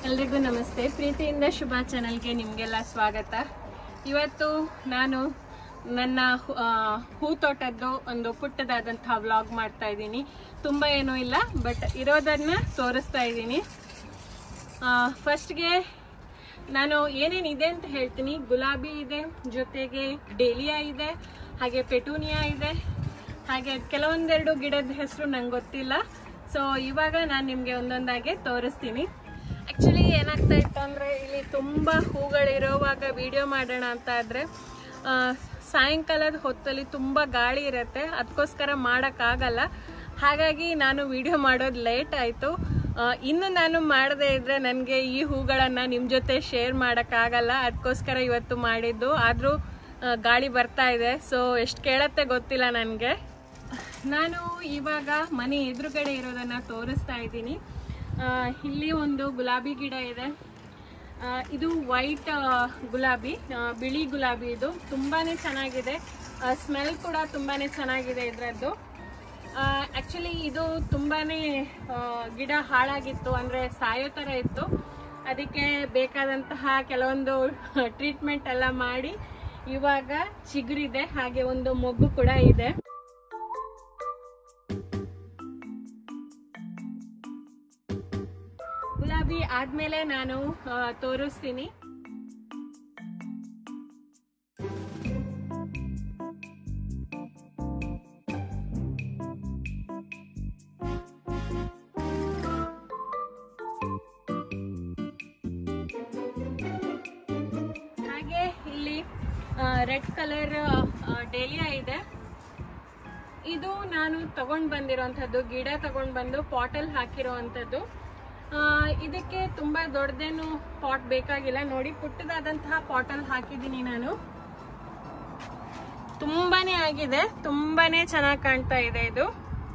ಎಲ್ರಿಗೂ ನಮಸ್ತೆ ಪ್ರೀತಿಯಿಂದ ಶುಭ ಚಾನಲ್ಗೆ ನಿಮಗೆಲ್ಲ ಸ್ವಾಗತ ಇವತ್ತು ನಾನು ನನ್ನ ಹೂ- ಆ, ಹೂ ತೋಟದ್ದು ಒಂದು ಪುಟ್ಟದಾದಂತಹ ವ್ಲಾಗ್ ಮಾಡ್ತಾ ಇದ್ದೀನಿ ತುಂಬ ಏನೂ ಇಲ್ಲ ಬಟ್ ಇರೋದನ್ನ ತೋರಿಸ್ತಾ ಇದ್ದೀನಿ ಫಸ್ಟ್ಗೆ ನಾನು ಏನೇನಿದೆ ಅಂತ ಹೇಳ್ತೀನಿ ಗುಲಾಬಿ ಇದೆ ಜೊತೆಗೆ ಡೇಲಿಯಾ ಇದೆ ಹಾಗೆ ಪೆಟೂನಿಯಾ ಇದೆ ಹಾಗೆ ಕೆಲವೊಂದೆರಡು ಗಿಡದ ಹೆಸರು ನಂಗೆ ಗೊತ್ತಿಲ್ಲ ಸೊ ಇವಾಗ ನಾನು ನಿಮಗೆ ಒಂದೊಂದಾಗೆ ತೋರಿಸ್ತೀನಿ ಆ್ಯಕ್ಚುಲಿ ಏನಾಗ್ತಾ ಇತ್ತು ಅಂದರೆ ಇಲ್ಲಿ ತುಂಬ ಹೂಗಳಿರೋವಾಗ ವಿಡಿಯೋ ಮಾಡೋಣ ಅಂತ ಆದರೆ ಸಾಯಂಕಾಲದ ಹೊತ್ತಲ್ಲಿ ತುಂಬ ಗಾಳಿ ಇರುತ್ತೆ ಅದಕ್ಕೋಸ್ಕರ ಮಾಡೋಕ್ಕಾಗಲ್ಲ ಹಾಗಾಗಿ ನಾನು ವಿಡಿಯೋ ಮಾಡೋದು ಲೇಟ್ ಆಯಿತು ಇನ್ನು ನಾನು ಮಾಡದೇ ಇದ್ರೆ ನನಗೆ ಈ ಹೂಗಳನ್ನು ನಿಮ್ಮ ಜೊತೆ ಶೇರ್ ಮಾಡೋಕ್ಕಾಗಲ್ಲ ಅದಕ್ಕೋಸ್ಕರ ಇವತ್ತು ಮಾಡಿದ್ದು ಆದರೂ ಗಾಳಿ ಬರ್ತಾ ಇದೆ ಸೊ ಎಷ್ಟು ಕೇಳತ್ತೆ ಗೊತ್ತಿಲ್ಲ ನನಗೆ ನಾನು ಇವಾಗ ಮನೆ ಎದುರುಗಡೆ ಇರೋದನ್ನ ತೋರಿಸ್ತಾ ಇದ್ದೀನಿ ಆ, ಇಲ್ಲಿ ಒಂದು ಗುಲಾಬಿ ಗಿಡ ಇದೆ ಆ, ಇದು ವೈಟ್ ಗುಲಾಬಿ ಆ, ಬಿಳಿ ಗುಲಾಬಿ ಇದು ತುಂಬಾನೇ ಚೆನ್ನಾಗಿದೆ ಸ್ಮೆಲ್ ಕೂಡ ತುಂಬಾನೇ ಚೆನ್ನಾಗಿದೆ ಇದರದ್ದು ಆ್ಯಕ್ಚುಲಿ ಇದು ತುಂಬಾನೇ ಆ, ಗಿಡ ಹಾಳಾಗಿತ್ತು ಅಂದರೆ ಸಾಯೋ ಥರ ಇತ್ತು ಅದಕ್ಕೆ ಬೇಕಾದಂತಹ ಕೆಲವೊಂದು ಟ್ರೀಟ್ಮೆಂಟ್ ಎಲ್ಲ ಮಾಡಿ ಇವಾಗ ಚಿಗುರಿದೆ ಹಾಗೆ ಒಂದು ಮೊಗ್ಗು ಕೂಡ ಇದೆ ಗುಲಾಬಿ ಆದ್ಮೇಲೆ ನಾನು ಆ, ತೋರಿಸ್ತೀನಿ ಹಾಗೆ ಇಲ್ಲಿ ರೆಡ್ ಕಲರ್ ಡೇಲಿಯಾ ಇದೆ ಇದು ನಾನು ತಗೊಂಡ್ ಬಂದಿರೋಂಥದ್ದು ಗಿಡ ತಗೊಂಡ್ ಬಂದು ಪಾಟಲ್ ಹಾಕಿರೋವಂಥದ್ದು ಆ, ಇದಕ್ಕೆ ತುಂಬಾ ದೊಡ್ಡದೇನು ಪಾಟ್ ಬೇಕಾಗಿಲ್ಲ ನೋಡಿ ಪುಟ್ಟದಾದಂತಹ ಪಾಟಲ್ ಹಾಕಿದ್ದೀನಿ ನಾನು ತುಂಬಾನೇ ಆಗಿದೆ ತುಂಬಾನೇ ಚೆನ್ನಾಗಿ ಕಾಣ್ತಾ ಇದೆ ಇದು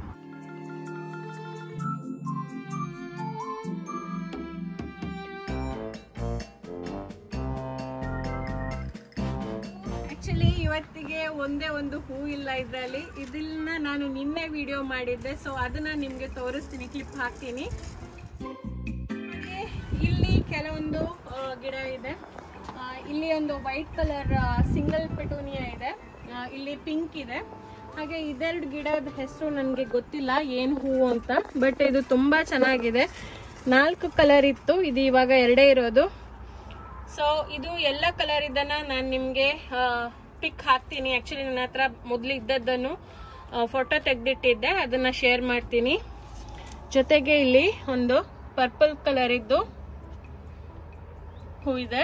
ಆಕ್ಚುಲಿ ಇವತ್ತಿಗೆ ಒಂದೇ ಒಂದು ಹೂ ಇಲ್ಲ ಇದರಲ್ಲಿ ಇದನ್ನ ನಾನು ನಿನ್ನೆ ವಿಡಿಯೋ ಮಾಡಿದ್ದೆ ಸೊ ಅದನ್ನ ನಿಮ್ಗೆ ತೋರಿಸ್ತೀನಿ ಕ್ಲಿಪ್ ಹಾಕ್ತೀನಿ ಹಾಗೆ ಇಲ್ಲಿ ಕೆಲವೊಂದು ಆ, ಗಿಡ ಇದೆ ಆ, ಇಲ್ಲಿ ಒಂದು ವೈಟ್ ಕಲರ್ ಸಿಂಗಲ್ ಪೆಟೂನಿಯಾ ಇದೆ ಆ, ಇಲ್ಲಿ ಪಿಂಕ್ ಇದೆ ಹಾಗೆ ಇದೆರಡು ಗಿಡದ ಹೆಸರು ನನಗೆ ಗೊತ್ತಿಲ್ಲ ಏನು ಹೂವು ಅಂತ ಬಟ್ ಇದು ತುಂಬಾ ಚೆನ್ನಾಗಿದೆ ನಾಲ್ಕು ಕಲರ್ ಇತ್ತು ಇದು ಇವಾಗ ಎರಡೇ ಇರೋದು ಸೊ ಇದು ಎಲ್ಲ ಕಲರ್ ಇದನ್ನ ನಾನು ನಿಮಗೆ ಪಿಕ್ ಹಾಕ್ತೀನಿ ಆಕ್ಚುಲಿ ನನ್ನ ಹತ್ರ ಮೊದಲು ಇದ್ದದ್ದನ್ನು ಫೋಟೋ ತೆಗೆದಿಟ್ಟಿದ್ದೆ ಅದನ್ನ ಶೇರ್ ಮಾಡ್ತೀನಿ ಜೊತೆಗೆ ಇಲ್ಲಿ ಒಂದು ಪರ್ಪಲ್ ಕಲರ್ ಇದ್ದು ಹೂ ಇದೆ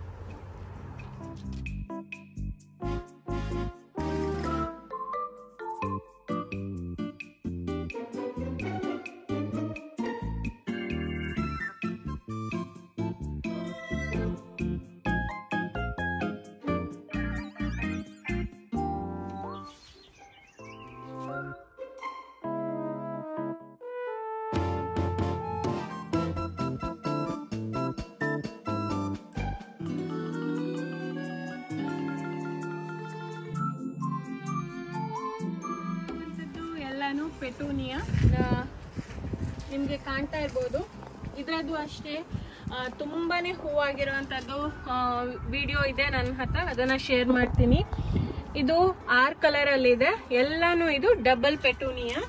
ತೋರ್ಸಿದ್ದು ಎಲ್ಲಾನು ಪೆಟೂನಿಯಾ ನಿಮಗೆ ಕಾಣ್ತಾ ಇರ್ಬೋದು ಇದರದ್ದು ಅಷ್ಟೇ ಆ, ತುಂಬಾನೇ ಹೂವಾಗಿರುವಂಥದ್ದು ವಿಡಿಯೋ ಇದೆ ನನ್ನ ಹತ್ರ ಅದನ್ನ ಶೇರ್ ಮಾಡ್ತೀನಿ ಇದು ಆರ್ ಕಲರ್ ಅಲ್ಲಿ ಇದೆ ಎಲ್ಲಾನು ಇದು ಡಬಲ್ ಪೆಟೂನಿಯಾ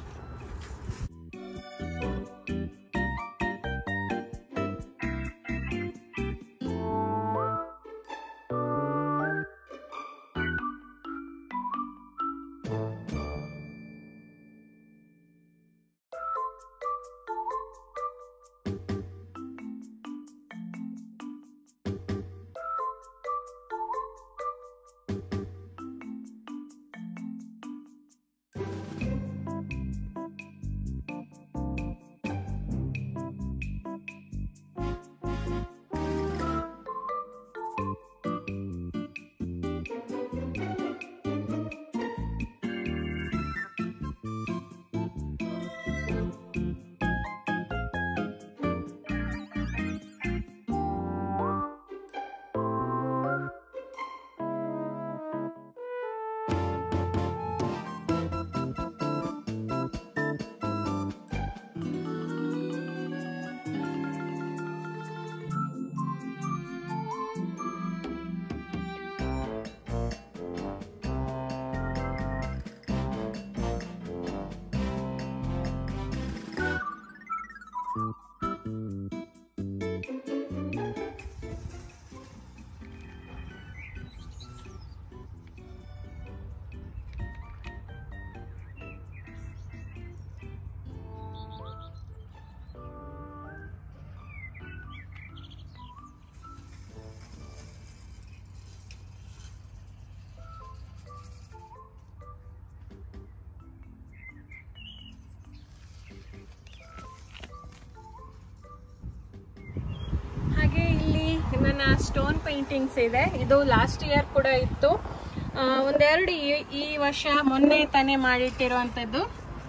ಹಾಗೆ ಇಲ್ಲಿ ನನ್ನ ಸ್ಟೋನ್ ಪೇಂಟಿಂಗ್ಸ್ ಇದೆ ಇದು ಲಾಸ್ಟ್ ಇಯರ್ ಕೂಡ ಇತ್ತು ಆ, ಒಂದೆರಡು ಈ- ಈ ವರ್ಷ ಮೊನ್ನೆ ತಾನೇ ಮಾಡಿಟ್ಟಿರುವಂತದ್ದು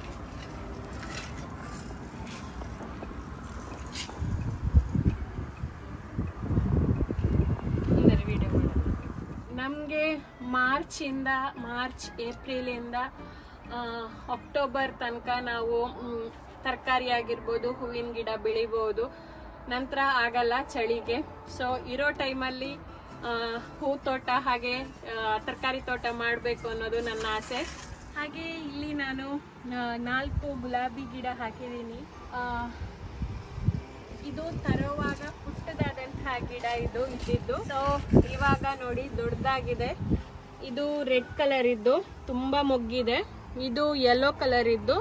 ನಮಗೆ ಮಾರ್ಚ್ ಇಂದ ಮಾರ್ಚ್ ಏಪ್ರಿಲ್ ಇಂದ ಆ, ಅಕ್ಟೋಬರ್ ತನಕ ನಾವು ಮ್, ತರಕಾರಿ ಆಗಿರ್ಬೋದು ಹೂವಿನ ಗಿಡ ಬೆಳಿಬೋದು ನಂತರ ಆಗಲ್ಲ ಚಳಿಗೆ ಸೊ ಇರೋ ಟೈಮಲ್ಲಿ ಹೂ ತೋಟ ಹಾಗೆ ತರಕಾರಿ ತೋಟ ಮಾಡಬೇಕು ಅನ್ನೋದು ನನ್ನ ಆಸೆ ಹಾಗೆ ಇಲ್ಲಿ ನಾನು ಆ, ನಾಲ್ಕು ಗುಲಾಬಿ ಗಿಡ ಹಾಕಿದ್ದೀನಿ ಆ, ಇದು ತರುವಾಗ ಪುಟ್ಟದಾದಂತಹ ಗಿಡ ಇದು ಇದ್ದಿದ್ದು ಸೊ ಇವಾಗ ನೋಡಿ ದೊಡ್ಡದಾಗಿದೆ ಇದು ರೆಡ್ ಕಲರ್ ಇದ್ದು ತುಂಬಾ ಮೊಗ್ಗಿದೆ ಇದು ಯೆಲ್ಲೋ ಕಲರ್ ಇದ್ದು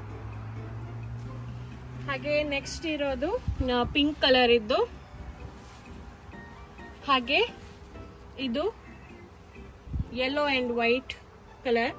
ಹಾಗೆ ನೆಕ್ಸ್ಟ್ ಇರೋದು ಪಿಂಕ್ ಕಲರ್ ಇದ್ದು ಹಾಗೆ ಇದು yellow and white colour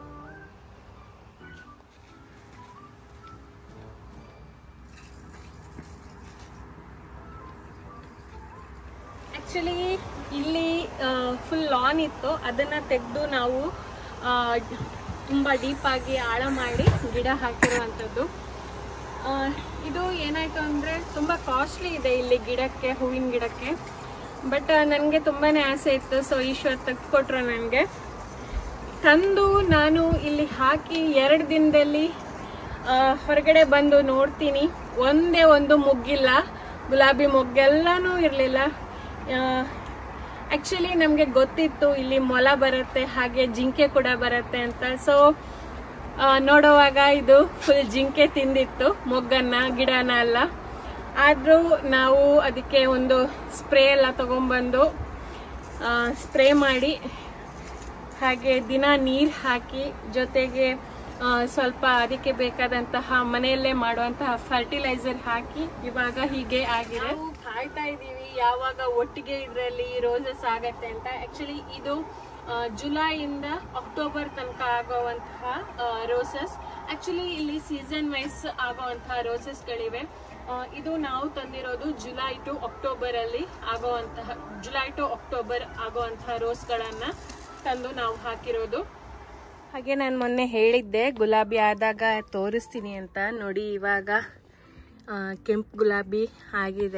actually ಇಲ್ಲಿ ಫುಲ್ ಲಾನ್ ಇತ್ತು ಅದನ್ನ ತೆಗೆದು ನಾವು ಆ, ತುಂಬಾ ಡೀಪ್ ಆಗಿ ಆಳ ಮಾಡಿ ಗಿಡ ಹಾಕಿರುವಂಥದ್ದು ಆ, ಇದು ಏನಾಯ್ತು ಅಂದ್ರೆ ತುಂಬಾ ಕಾಸ್ಟ್ಲಿ ಇದೆ ಇಲ್ಲಿ ಗಿಡಕ್ಕೆ ಹೂವಿನ ಗಿಡಕ್ಕೆ ಬಟ್ ನನಗೆ ತುಂಬಾನೇ ಆಸೆ ಇತ್ತು ಸೊ ಈಶ್ವರ್ ತೆಗೆದುಕೊಟ್ರು ನನಗೆ ತಂದು ನಾನು ಇಲ್ಲಿ ಹಾಕಿ ಎರಡು ದಿನದಲ್ಲಿ ಆ, ಹೊರಗಡೆ ಬಂದು ನೋಡ್ತೀನಿ ಒಂದೇ ಒಂದು ಮುಗ್ಗಿಲ್ಲ ಗುಲಾಬಿ ಮೊಗ್ಗೆಲ್ಲನೂ ಇರಲಿಲ್ಲ ಆಕ್ಚುಲಿ ನಮಗೆ ಗೊತ್ತಿತ್ತು ಇಲ್ಲಿ ಮೊಲ ಬರುತ್ತೆ ಹಾಗೆ ಜಿಂಕೆ ಕೂಡ ಬರುತ್ತೆ ಅಂತ ಸೊ ನೋಡುವಾಗ ಇದು ಫುಲ್ ಜಿಂಕೆ ತಿಂದಿತ್ತು ಮೊಗ್ಗನ್ನ ಗಿಡನ ಎಲ್ಲ ಆದರೂ ನಾವು ಅದಕ್ಕೆ ಒಂದು ಸ್ಪ್ರೇ ಎಲ್ಲ ತಗೊಂಡ್ಬಂದು ಸ್ಪ್ರೇ ಮಾಡಿ ಹಾಗೆ ದಿನ ನೀರು ಹಾಕಿ ಜೊತೆಗೆ ಆ, ಸ್ವಲ್ಪ ಅದಕ್ಕೆ ಬೇಕಾದಂತಹ ಮನೆಯಲ್ಲೇ ಮಾಡುವಂತಹ ಫರ್ಟಿಲೈಸರ್ ಹಾಕಿ ಇವಾಗ ಹೀಗೆ ಆಗಿದೆ ನಾವು ಕಾಯ್ತಾ ಇದೀವಿ ಯಾವಾಗ ಒಟ್ಟಿಗೆ ಇದರಲ್ಲಿ ರೋಸಸ್ ಆಗತ್ತೆ ಅಂತ ಆಕ್ಚುಲಿ ಇದು ಆ, ಜುಲೈಯಿಂದ ಅಕ್ಟೋಬರ್ ತನಕ ಆಗುವಂತಹ ರೋಸಸ್ ಆಕ್ಚುಲಿ ಇಲ್ಲಿ ಸೀಸನ್ ವೈಸ್ ಆಗುವಂತಹ ರೋಸಸ್ಗಳಿವೆ ಆ, ಇದು ನಾವು ತಂದಿರೋದು ಜುಲೈ ಟು ಅಕ್ಟೋಬರ್ ಅಲ್ಲಿ ಆಗುವಂತಹ ಜುಲೈ ಟು ಅಕ್ಟೋಬರ್ ಆಗುವಂತಹ ರೋಸ್ಗಳನ್ನ ತಂದು ನಾವು ಹಾಕಿರೋದು ಹಾಗೆ ನಾನು ಮೊನ್ನೆ ಹೇಳಿದ್ದೆ ಗುಲಾಬಿ ಆದಾಗ ತೋರಿಸ್ತೀನಿ ಅಂತ ನೋಡಿ ಇವಾಗ ಆ, ಕೆಂಪು ಗುಲಾಬಿ ಆಗಿದೆ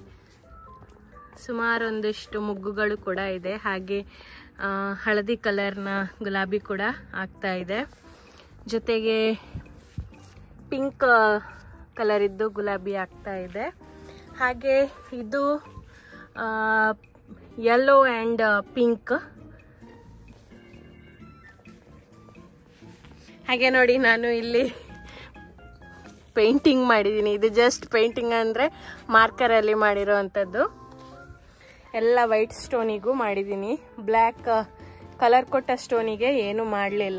ಸುಮಾರು ಒಂದಿಷ್ಟು ಮುಗ್ಗುಗಳು ಕೂಡ ಇದೆ ಹಾಗೆ ಆ, ಹಳದಿ ಕಲರ್ನ ಗುಲಾಬಿ ಕೂಡ ಆಗ್ತಾ ಇದೆ ಜೊತೆಗೆ ಪಿಂಕ್ ಕಲರ್ ಇದ್ದು ಗುಲಾಬಿ ಆಗ್ತಾ ಇದೆ ಹಾಗೆ ಇದು ಯೆಲ್ಲೋ ಆ್ಯಂಡ್ ಪಿಂಕ್ ಹಾಗೆ ನೋಡಿ ನಾನು ಇಲ್ಲಿ ಪೇಂಟಿಂಗ್ ಮಾಡಿದ್ದೀನಿ ಇದು ಜಸ್ಟ್ ಪೇಂಟಿಂಗ್ ಅಂದರೆ ಮಾರ್ಕರಲ್ಲಿ ಮಾಡಿರೋ ಅಂಥದ್ದು ಎಲ್ಲ ವೈಟ್ ಸ್ಟೋನಿಗೂ ಮಾಡಿದ್ದೀನಿ ಬ್ಲ್ಯಾಕ್ ಕಲರ್ ಕೊಟ್ಟ ಸ್ಟೋನಿಗೆ ಏನು ಮಾಡಲಿಲ್ಲ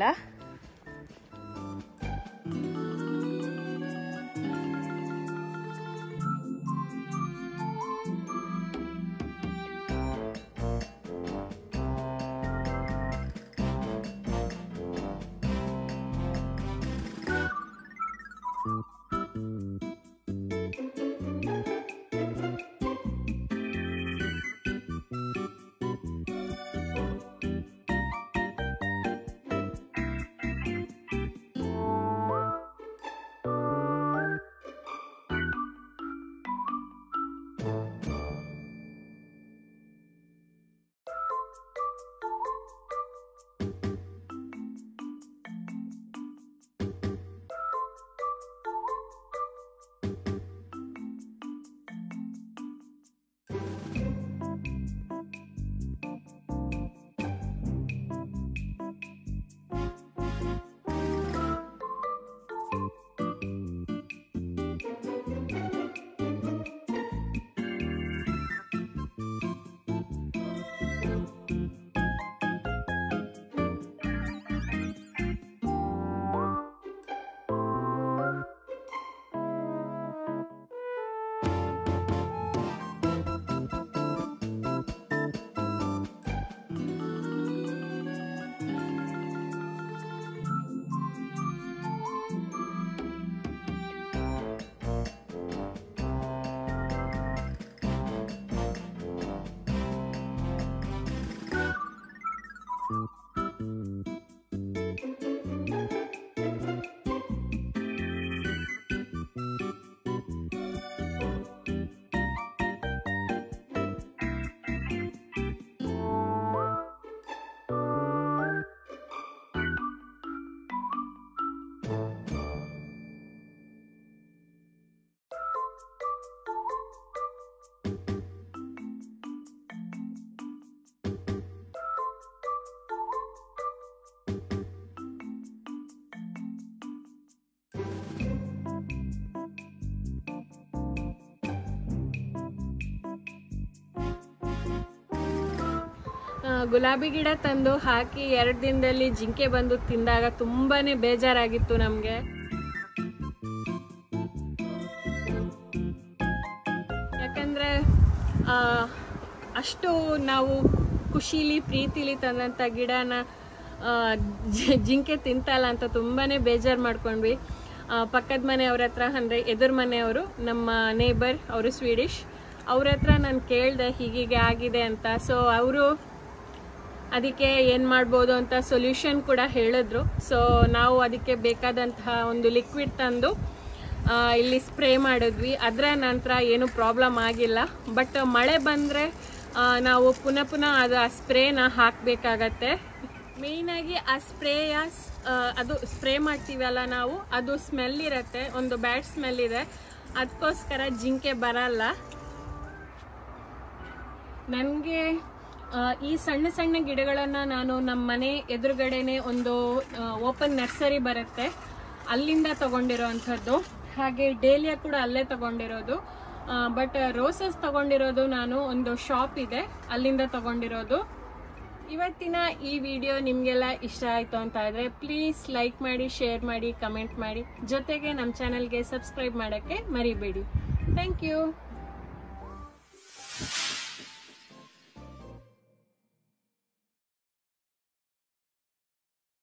ಗುಲಾಬಿ ಗಿಡ ತಂದು ಹಾಕಿ ಎರಡು ದಿನದಲ್ಲಿ ಜಿಂಕೆ ಬಂದು ತಿಂದಾಗ ತುಂಬಾನೇ ಬೇಜಾರಾಗಿತ್ತು ನಮಗೆ ಯಾಕಂದ್ರೆ ಆ, ಅಷ್ಟು ನಾವು ಖುಷಿಲಿ ಪ್ರೀತಿಲಿ ತಂದಂಥ ಗಿಡನ ಆ, ಜಿ- ಜಿಂಕೆ ತಿಂತಲ್ಲ ಅಂತ ತುಂಬಾನೇ ಬೇಜಾರು ಮಾಡ್ಕೊಂಡ್ವಿ ಆ, ಪಕ್ಕದ ಮನೆಯವ್ರ ಹತ್ರ ಅಂದರೆ ಎದುರು ಮನೆಯವರು ನಮ್ಮ ನೇಬರ್ ಅವರು ಸ್ವೀಡಿಶ್ ಅವ್ರ ಹತ್ರ ನಾನು ಕೇಳಿದೆ ಹೀಗೀಗೆ ಆಗಿದೆ ಅಂತ ಸೊ ಅವರು ಅದಕ್ಕೆ ಏನು ಮಾಡ್ಬೋದು ಅಂತ ಸೊಲ್ಯೂಷನ್ ಕೂಡ ಹೇಳಿದ್ರು ಸೊ ನಾವು ಅದಕ್ಕೆ ಬೇಕಾದಂತಹ ಒಂದು ಲಿಕ್ವಿಡ್ ತಂದು ಆ, ಇಲ್ಲಿ ಸ್ಪ್ರೇ ಮಾಡಿದ್ವಿ ಅದರ ನಂತರ ಏನು ಪ್ರಾಬ್ಲಮ್ ಆಗಿಲ್ಲ ಬಟ್ ಮಳೆ ಬಂದರೆ ನಾವು ಪುನಃ ಪುನಃ ಅದು ಆ ಸ್ಪ್ರೇನ ಹಾಕಬೇಕಾಗತ್ತೆ ಮೇಯ್ನಾಗಿ ಆ ಸ್ಪ್ರೇಯ ಅದು ಸ್ಪ್ರೇ ಮಾಡ್ತೀವಲ್ಲ ನಾವು ಅದು ಸ್ಮೆಲ್ ಇರುತ್ತೆ ಒಂದು ಬ್ಯಾಡ್ ಸ್ಮೆಲ್ ಇದೆ ಅದಕ್ಕೋಸ್ಕರ ಜಿಂಕೆ ಬರಲ್ಲ ನನಗೆ ಈ ಸಣ್ಣ ಸಣ್ಣ ಗಿಡಗಳನ್ನು ನಾನು ನಮ್ಮ ಮನೆ ಎದುರುಗಡೆನೆ ಒಂದು ಓಪನ್ ನರ್ಸರಿ ಬರುತ್ತೆ ಅಲ್ಲಿಂದ ತಗೊಂಡಿರೋ ಅಂಥದ್ದು ಹಾಗೆ ಡೇಲಿಯಾ ಕೂಡ ಅಲ್ಲೇ ತಗೊಂಡಿರೋದು ಬಟ್ ರೋಸಸ್ ತಗೊಂಡಿರೋದು ನಾನು ಒಂದು ಶಾಪ್ ಇದೆ ಅಲ್ಲಿಂದ ತಗೊಂಡಿರೋದು ಇವತ್ತಿನ ಈ ವಿಡಿಯೋ ನಿಮಗೆಲ್ಲ ಇಷ್ಟ ಆಯಿತು ಅಂತ ಇದ್ರೆ ಪ್ಲೀಸ್ ಲೈಕ್ ಮಾಡಿ ಶೇರ್ ಮಾಡಿ ಕಮೆಂಟ್ ಮಾಡಿ ಜೊತೆಗೆ ನಮ್ಮ ಚಾನಲ್ಗೆ ಸಬ್ಸ್ಕ್ರೈಬ್ ಮಾಡೋಕ್ಕೆ ಮರಿಬೇಡಿ ಥ್ಯಾಂಕ್ ಯು